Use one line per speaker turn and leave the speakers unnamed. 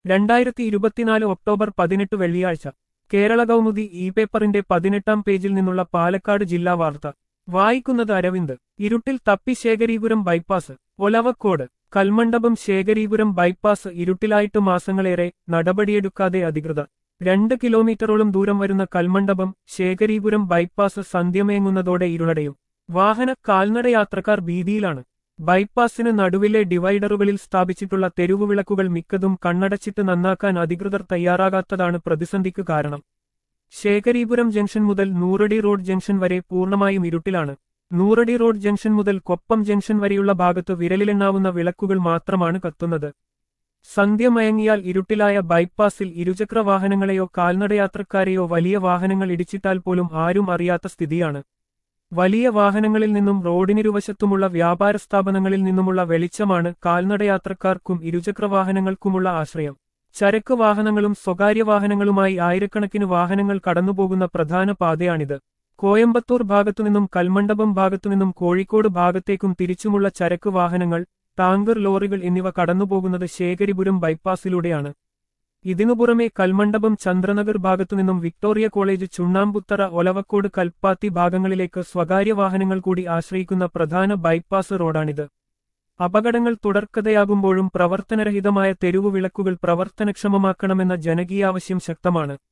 രണ്ടായിരത്തി ഇരുപത്തിനാല് ഒക്ടോബർ പതിനെട്ട് വെള്ളിയാഴ്ച കേരള കൗമുദി ഇ പേപ്പറിന്റെ പതിനെട്ടാം പേജിൽ നിന്നുള്ള പാലക്കാട് ജില്ലാ വാർത്ത വായിക്കുന്നത് അരവിന്ദ് ഇരുട്ടിൽ തപ്പി ശേഖരീപുരം ബൈപ്പാസ് ഒലവക്കോട് കൽമണ്ഡപം ശേഖരീപുരം ബൈപ്പാസ് ഇരുട്ടിലായിട്ട് മാസങ്ങളേറെ നടപടിയെടുക്കാതെ അധികൃതർ രണ്ട് കിലോമീറ്ററോളം ദൂരം വരുന്ന കൽമണ്ഡപം ശേഖരീപുരം ബൈപ്പാസ് സന്ധ്യമേങ്ങുന്നതോടെ ഇരുളടയും വാഹന കാൽനടയാത്രക്കാർ ഭീതിയിലാണ് ബൈപ്പാസിന് നടുവിലെ ഡിവൈഡറുകളിൽ സ്ഥാപിച്ചിട്ടുള്ള തെരുവുവിളക്കുകൾ മിക്കതും കണ്ണടച്ചിട്ട് നന്നാക്കാൻ അധികൃതർ തയ്യാറാകാത്തതാണ് പ്രതിസന്ധിക്ക് കാരണം ശേഖരീപുരം ജംഗ്ഷൻ മുതൽ നൂറടി റോഡ് ജംഗ്ഷൻ വരെ പൂർണ്ണമായും ഇരുട്ടിലാണ് നൂറടി റോഡ് ജംഗ്ഷൻ മുതൽ കൊപ്പം ജംഗ്ഷൻ വരെയുള്ള ഭാഗത്ത് വിരലിലെണ്ണാവുന്ന വിളക്കുകൾ മാത്രമാണ് കത്തുന്നത് സന്ധ്യ മയങ്ങിയാൽ ഇരുട്ടിലായ ബൈപ്പാസിൽ ഇരുചക്ര വാഹനങ്ങളെയോ കാൽനടയാത്രക്കാരെയോ വലിയ വാഹനങ്ങൾ ഇടിച്ചിട്ടാൽ പോലും ആരും അറിയാത്ത സ്ഥിതിയാണ് വലിയ വാഹനങ്ങളിൽ നിന്നും റോഡിനിരുവശത്തുമുള്ള വ്യാപാര സ്ഥാപനങ്ങളിൽ നിന്നുമുള്ള വെളിച്ചമാണ് കാൽനടയാത്രക്കാർക്കും ഇരുചക്രവാഹനങ്ങൾക്കുമുള്ള ആശ്രയം ചരക്ക് വാഹനങ്ങളും സ്വകാര്യ വാഹനങ്ങളുമായി ആയിരക്കണക്കിന് വാഹനങ്ങൾ കടന്നുപോകുന്ന പ്രധാന പാതയാണിത് കോയമ്പത്തൂർ ഭാഗത്തുനിന്നും കൽമണ്ഡപം ഭാഗത്തുനിന്നും കോഴിക്കോട് ഭാഗത്തേക്കും തിരിച്ചുമുള്ള ചരക്ക് വാഹനങ്ങൾ ടാങ്കർ ലോറികൾ എന്നിവ കടന്നുപോകുന്നത് ശേഖരിപുരം ബൈപ്പാസിലൂടെയാണ് ഇതിനു പുറമെ കൽമണ്ഡപം ചന്ദ്രനഗർ ഭാഗത്തുനിന്നും വിക്ടോറിയ കോളേജ് ചുണ്ണാമ്പുത്തറ ഒലവക്കോട് കൽപ്പാത്തി ഭാഗങ്ങളിലേക്ക് സ്വകാര്യ വാഹനങ്ങൾ കൂടി ആശ്രയിക്കുന്ന പ്രധാന ബൈപ്പാസ് റോഡാണിത് അപകടങ്ങൾ തുടർക്കഥയാകുമ്പോഴും പ്രവർത്തനരഹിതമായ തെരുവു വിളക്കുകൾ പ്രവർത്തനക്ഷമമാക്കണമെന്ന ജനകീയാവശ്യം ശക്തമാണ്